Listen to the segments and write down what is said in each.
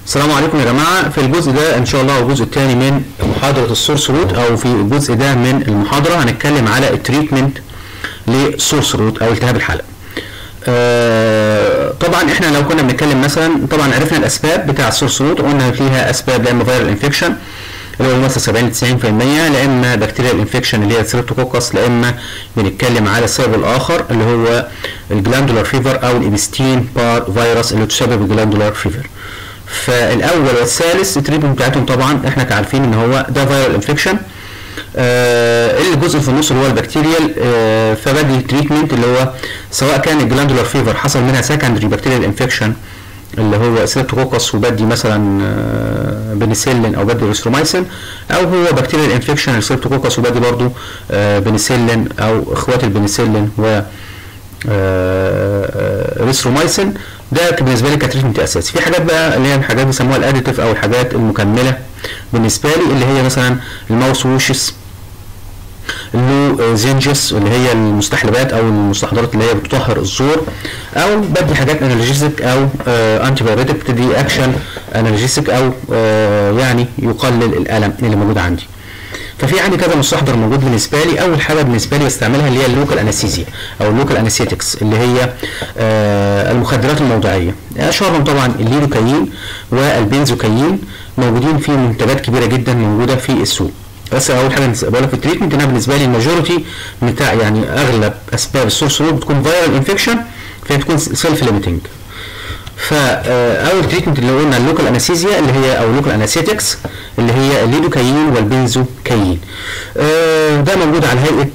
السلام عليكم يا جماعة في الجزء ده إن شاء الله الجزء الثاني من محاضرة السورس روت أو في الجزء ده من المحاضرة هنتكلم على التريتمنت للسورس روت أو التهاب الحلق. آه طبعا احنا لو كنا بنتكلم مثلا طبعا عرفنا الاسباب بتاع السورس روت قلنا فيها اسباب لا اما فيرال انفكشن اللي هو مثلا 70 90% لا اما بكتيريال انفكشن اللي هي السيرتوكوكس لا اما بنتكلم على السبب الاخر اللي هو الجلاندولار فيفر او الابستين بار فيروس اللي تسبب الجلاندولار فيفر. فالاول والثالث التريتمنت بتاعتهم طبعا احنا عارفين ان هو ده فيرال انفكشن آه الجزء في النص اللي هو البكتيريال آه فبدي التريتمنت اللي هو سواء كان الجلاندولار فيفر حصل منها سكندري بكتيريال انفكشن اللي هو سيرتوكوكس وبدي مثلا آه بنسلين او بدي ريسترومايسين او هو بكتيريال انفكشن السيرتوكوكس وبدي برضو آه بنسلين او اخوات البنسلين و ريسترومايسين ده بالنسبه لي كتريتمنت اساسي في حاجات بقى اللي هي الحاجات بيسموها الاديتيف او الحاجات المكمله بالنسبه لي اللي هي مثلا الماوس ووشز اللو زينجس اللي هي المستحلبات او المستحضرات اللي هي بتطهر الزور او بدي حاجات انالجيسك او انتي بايوتيك بتدي اكشن انالجيسك او آه يعني يقلل الالم اللي موجود عندي ففي عندي كذا مستحضر موجود بالنسبه لي اول حاجه بالنسبه لي بستعملها اللي هي اللوكال انستيزيا او اللوكال انستيتكس اللي هي آه المخدرات الموضعيه اشهرهم طبعا الليدوكايين والبنزوكايين موجودين في منتجات كبيره جدا موجوده في السوق بس اول حاجه بقولها في التريتمنت انا بالنسبه لي الماجورتي بتاع يعني اغلب اسباب السورس رود بتكون فيرال انفكشن فهي بتكون سيلف ليميتنج فاول تريتمنت اللي قلنا اللوكال انستيزيا اللي هي او اللوكال انستيتكس اللي هي الليدوكايين والبنزوكايين ده موجود على هيئه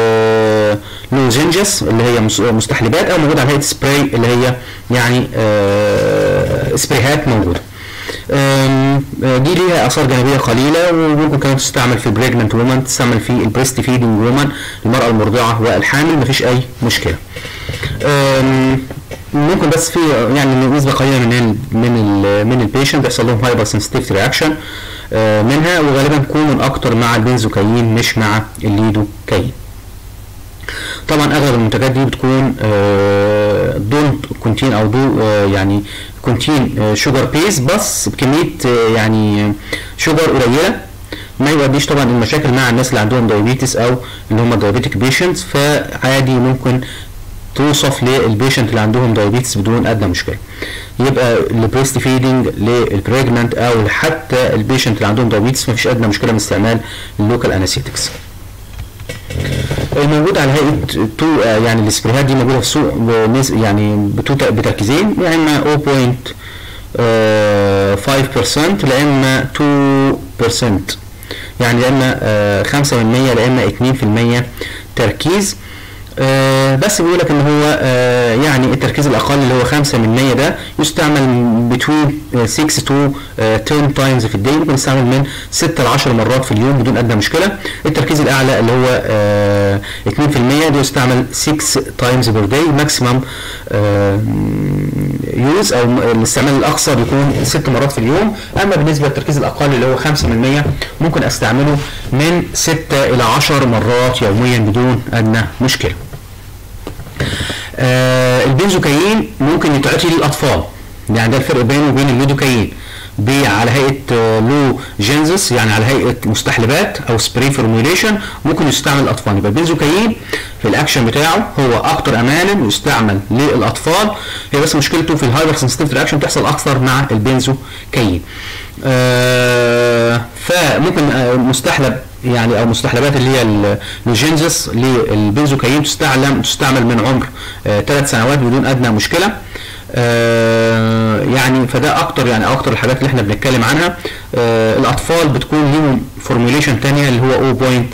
لوزنجس اللي هي مستحلبات او موجود على هيئه سبراي اللي هي يعني سبريهات موجوده دي ليها اثار جانبيه قليله وممكن كمان تستعمل في البريجننت وومن تستعمل في البريست فيدنج وومن المراه المرضعه والحامل مفيش اي مشكله ممكن بس في يعني نسبه قليله من ال من ال من البيشنت بيحصل لهم هايبر سنسيتيفيتي رياكشن منها وغالبا تكون اكتر مع البنزوكايين مش مع الليدوكايين طبعا اغلب المنتجات دي بتكون دونت كونتين او دو يعني كونتين شوجر بيس بس بكميه يعني شوجر قليله ما يؤديش طبعا المشاكل مع الناس اللي عندهم دايابيتس او اللي هم دايابيتك بيشنتس فعادي ممكن توصف للبيشنت اللي عندهم دايابيتس بدون ادنى مشكله يبقى البريست فيدنج للبريجننت او حتى البيشنت اللي عندهم دايابيتس مفيش ادنى مشكله من استعمال اللوكال انستيكس الموجود على هيئه تو يعني السبريهات دي موجوده في السوق يعني بتركيزين يا اما 0.5% لا اما 2% يعني يا اما 5% لا اما 2% تركيز آه بس بيقول لك ان هو آه يعني التركيز الاقل اللي هو 5 من 100 ده يستعمل بتوين 6 تو 10 تايمز في الدي ممكن يستعمل من 6 ل 10 مرات في اليوم بدون ادنى مشكله التركيز الاعلى اللي هو آه 2% ده يستعمل 6 تايمز بير داي ماكسيمم يوز او الاستعمال الاقصى بيكون 6 مرات في اليوم اما بالنسبه للتركيز الاقل اللي هو 5 من 100 ممكن استعمله من 6 الى 10 مرات يوميا بدون ادنى مشكله آه البنزوكايين ممكن يتعطي للاطفال يعني ده الفرق بينه وبين اللودوكايين على هيئه آه لو جينزس يعني على هيئه مستحلبات او سبراي فورميوليشن ممكن يستعمل للاطفال يبقى البنزوكايين في الاكشن بتاعه هو اكتر امانا يستعمل للاطفال هي بس مشكلته في الهايبر سنسيتيف رياكشن بتحصل اكثر مع البنزوكايين آه فممكن آه مستحلب يعني او مستحلبات اللي هي الجينزس للبنزوكايين تستعمل تستعمل من عمر ثلاث آه سنوات بدون ادنى مشكله آه يعني فده اكتر يعني اكتر الحاجات اللي احنا بنتكلم عنها آه الاطفال بتكون ليهم فورميوليشن ثانيه اللي هو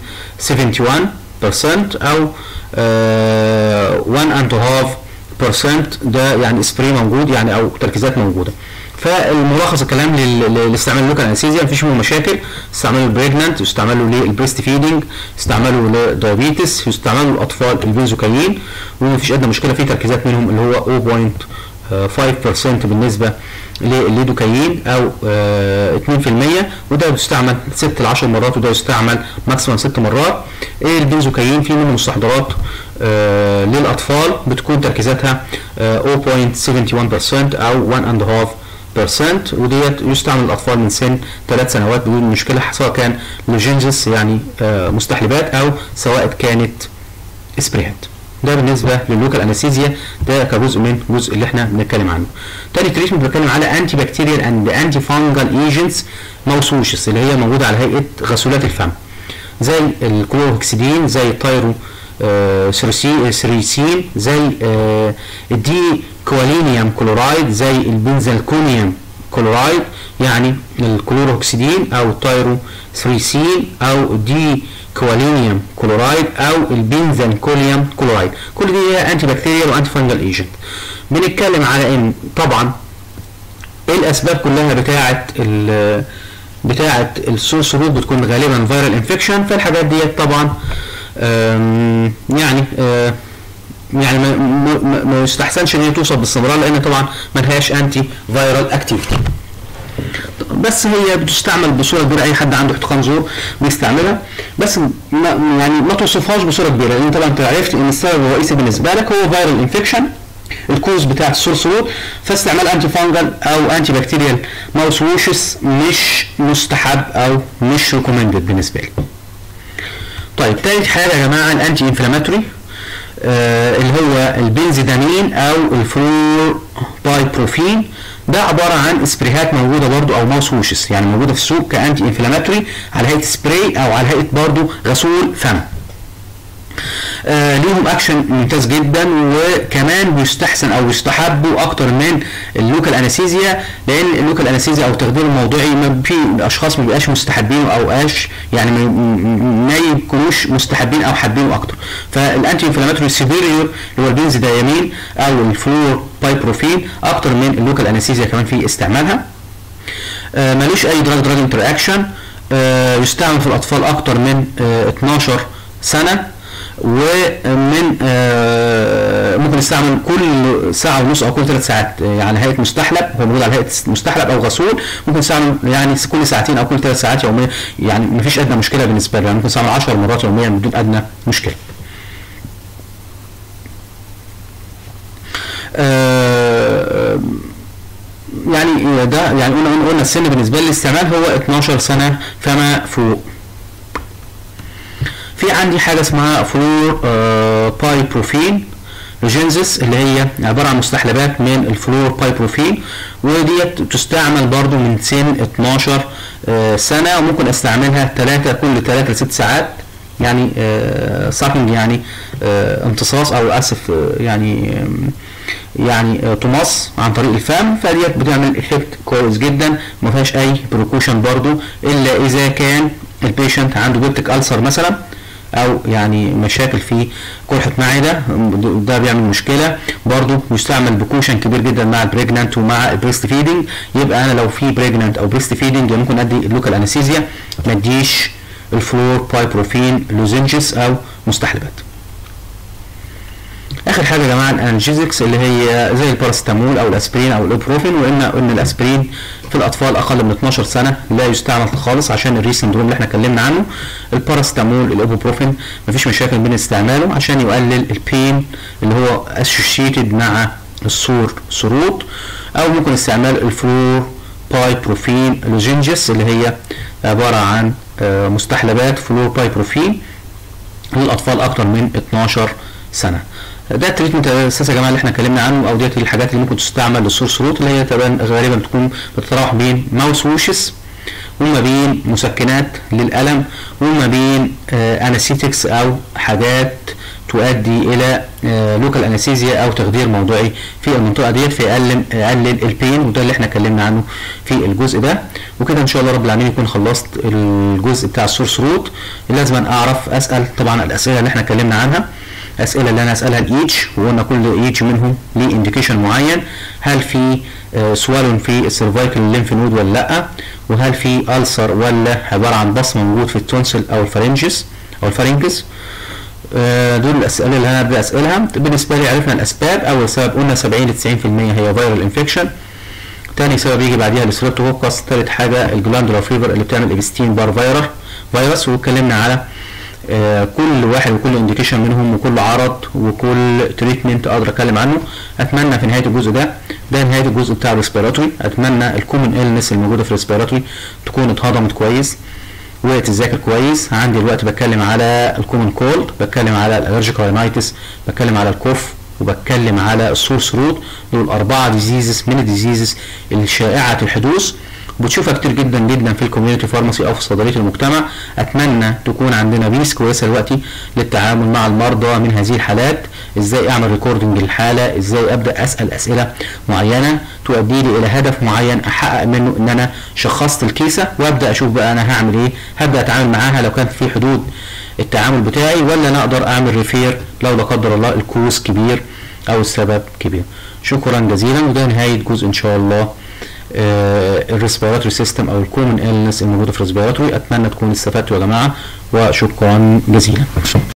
0.71% او آه 1 اند هاف بيرسنت ده يعني سبراي موجود يعني او تركيزات موجوده فالملخص الكلام لاستعمال اللوكال انستيزيا مفيش منه مشاكل استعماله البريجنانت يستعملوا للبريست فيدنج يستعملوا للدايابيتس يستعملوا للاطفال البنزوكايين ومفيش ادنى مشكله في تركيزات منهم اللي هو 0.5% بالنسبه للليدوكايين او 2% وده بيستعمل 6 ل 10 مرات وده يستعمل ماكسيمم 6 مرات ايه البنزوكايين في منه مستحضرات آه للاطفال بتكون تركيزاتها آه 0.71% او 1.5 وديت يستعمل الاطفال من سن ثلاث سنوات بدون مشكله سواء كان لوجينجس يعني آه، مستحلبات او سواء كانت سبريهات ده بالنسبه لللوكال انستيزيا ده كجزء من الجزء اللي احنا بنتكلم عنه. تاني تريتمنت بتكلم على انتي بكتيريال اند انتي فانجل ايجنتس موسوشس اللي هي موجوده على هيئه غسولات الفم. زي الكلوروهكسيدين زي التايرو آه، سيرسي- سيريسين زي آه، الدي كوالينيوم كلورايد زي البنزلكونيوم كلورايد يعني الكلوروهكسيدين او التايرو سيريسين او الدي كوالينيوم كلورايد او البنزلكونيوم كلورايد كل دي هي انتي بكتيريال وانتي فانجل ايجنت بنتكلم على ان طبعا ايه الاسباب كلها بتاعه ال بتاعه السورس روت بتكون غالبا فيرال انفكشن فالحاجات ديت طبعا آم، يعني آه، يعني ما, ما- ما, ما يستحسنش ان هي توصل باستمرار لان طبعا ما لهاش انتي فيرال اكتيفيتي بس هي بتستعمل بصوره كبيره اي حد عنده احتقان زور بيستعملها بس ما يعني ما توصفهاش بصوره كبيره لان طبعا انت عرفت ان السبب الرئيسي بالنسبه لك هو فيرال انفكشن الكوز بتاع السورس روت فاستعمال انتي فانجل او انتي بكتيريال ماوس ووشز مش مستحب او مش ريكومندد بالنسبه لي. طيب تالت حاجه يا جماعه الانتي انفلاماتوري آه اللي هو البنزيدامين او الفلور بايبروفين ده عباره عن سبريهات موجوده برضو او ماوس ووشز يعني موجوده في السوق كانتي انفلاماتوري على هيئه سبراي او على هيئه برضو غسول فم. آه ليهم اكشن ممتاز جدا وكمان بيستحسن او يستحبوا اكتر من اللوكال انستيزيا لان اللوكال انستيزيا او التخدير الموضعي ما في اشخاص ما بيبقاش مستحبينه او اش يعني ما- م- ما يكونوش مستحبين او حابينه اكتر فالانتي انفلاماتوري سيفيريور اللي هو البنزيدايامين او الفلور بايبروفين اكتر من اللوكال انستيزيا كمان في استعمالها آه، ملوش اي دراج دراج انتر اكشن يستعمل في الاطفال اكتر من آه، 12 سنه ومن آه، ممكن يستعمل كل ساعه ونص او كل ثلاث ساعات آه، على هيئه مستحلب هو موجود على هيئه مستحلب او غسول ممكن يستعمل يعني كل ساعتين او كل ثلاث ساعات يوميا يعني مفيش ادنى مشكله بالنسبه له يعني ممكن يستعمل 10 مرات يوميا بدون ادنى مشكله. آه، يعني ده يعني قلنا قلنا السن بالنسبه للاستعمال هو 12 سنه فما فوق في عندي حاجه اسمها فلور آه بايبروفين جينزس اللي هي عباره عن مستحلبات من الفلور بايبروفين وديت تستعمل برضو من سن 12 آه سنه وممكن استعملها 3 كل 3 ل 6 ساعات يعني آه ساكنج يعني آه امتصاص او اسف آه يعني آم، يعني آه، تمص عن طريق الفم فديت بتعمل افكت كويس جدا ما فيهاش اي بريكوشن برضو الا اذا كان البيشنت عنده بيبتيك ألسر مثلا او يعني مشاكل في قرحه معده ده بيعمل مشكله برضو يستعمل بكوشن كبير جدا مع البريجنانت ومع البريست فيدنج يبقى انا لو في بريجنانت او بريست فيدنج ممكن ادي اللوكال انستيزيا ما اديش الفلور بايبروفين لوزنجس او مستحلبات اخر حاجه يا جماعه الانالجيزكس اللي هي زي الباراسيتامول او الاسبرين او الاوبروفين وان ان الاسبرين في الاطفال اقل من 12 سنه لا يستعمل خالص عشان الري سندروم اللي احنا اتكلمنا عنه الباراسيتامول الاوبروفين مفيش مشاكل بين استعماله عشان يقلل البين اللي هو اسوشيتد مع الصور سروط او ممكن استعمال الفلور بايبروفين لوزنجس اللي هي عباره عن آه، مستحلبات فلور بايبروفين للاطفال اكتر من 12 سنه ده التريتمنت الاساسي يا جماعه اللي احنا اتكلمنا عنه او ديت الحاجات اللي ممكن تستعمل للسورس روت اللي هي تبان غالبا بتكون بتتراوح بين ماوس ووشز وما بين مسكنات للالم وما بين انستيكس او حاجات تؤدي الى لوكال انستيزيا او تخدير موضعي في المنطقه ديت فيقلل يقلل البين وده اللي احنا اتكلمنا عنه في الجزء ده وكده ان شاء الله رب العالمين يكون خلصت الجزء بتاع السورس روت لازم اعرف اسال طبعا الاسئله اللي احنا اتكلمنا عنها اسئله اللي انا اسالها لايتش وقلنا كل ايتش منهم ليه انديكيشن معين هل في سوالون في السيرفايكال ليمف نود ولا لا وهل في السر ولا عباره عن بصمه موجود في التونسل او الفارنجس او الفارنجس آه، دول الاسئله اللي انا ابدا اسالها بالنسبه لي عرفنا الاسباب اول سبب قلنا 70 ل 90% هي فيرال انفكشن تاني سبب يجي بعديها الستريبتوكوكس تالت حاجه الجلاندولار فيفر اللي بتعمل اكستين بار فيرر فيروس واتكلمنا على آه كل واحد وكل انديكيشن منهم وكل عرض وكل تريتمنت اقدر اتكلم عنه اتمنى في نهايه الجزء ده ده نهايه الجزء بتاع الريسبيراتوري اتمنى الكومن النس الموجوده في الريسبيراتوري تكون اتهضمت كويس وتذاكر كويس عندي دلوقتي بتكلم على الكومن كولد بتكلم على الالرجيك راينايتس بتكلم على الكوف وبتكلم على السور ثروت دول اربعه ديزيزز من الديزيزز الشائعه الحدوث بتشوفها كتير جدا جدا في الكوميونتي فارماسي او في صيدليه المجتمع اتمنى تكون عندنا بيس كويسه دلوقتي للتعامل مع المرضى من هذه الحالات ازاي اعمل ريكوردنج للحاله ازاي ابدا اسال اسئله معينه تؤدي لي الى هدف معين احقق منه ان انا شخصت الكيسه وابدا اشوف بقى انا هعمل ايه هبدا اتعامل معاها لو كان في حدود التعامل بتاعي ولا انا اقدر اعمل ريفير لو لا قدر الله الكوز كبير او السبب كبير شكرا جزيلا وده نهايه جزء ان شاء الله الريسبيراتوري سيستم او الكومن النس الموجوده في الريسبيراتوري اتمنى تكونوا استفدتوا يا جماعه وشكرا جزيلا